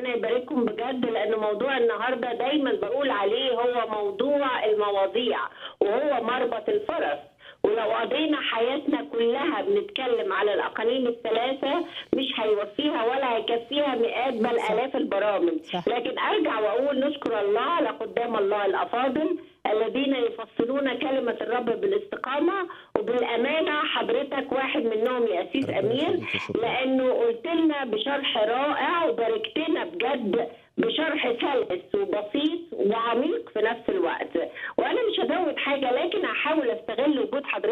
ربنا يبارككم بجد لان موضوع النهارده دايما بقول عليه هو موضوع المواضيع وهو مربط الفرس ولو قضينا حياتنا كلها بنتكلم على الاقاليم الثلاثه مش هيوفيها ولا هيكفيها مئات بل صح. الاف البرامج صح. لكن ارجع واقول نشكر الله على قدام الله الافاضل الذين يفصلون كلمه الرب بالاستقامه وبالامانه حضرتك واحد منهم يا اسيس ربنا امير يخليك، شكراً. لانه قلت لنا بشرح رائع وباركتنا بجد بشرح سلس وبسيط وعميق في نفس الوقت وانا مش هزود حاجه لكن هحاول استغل وجود حضرتك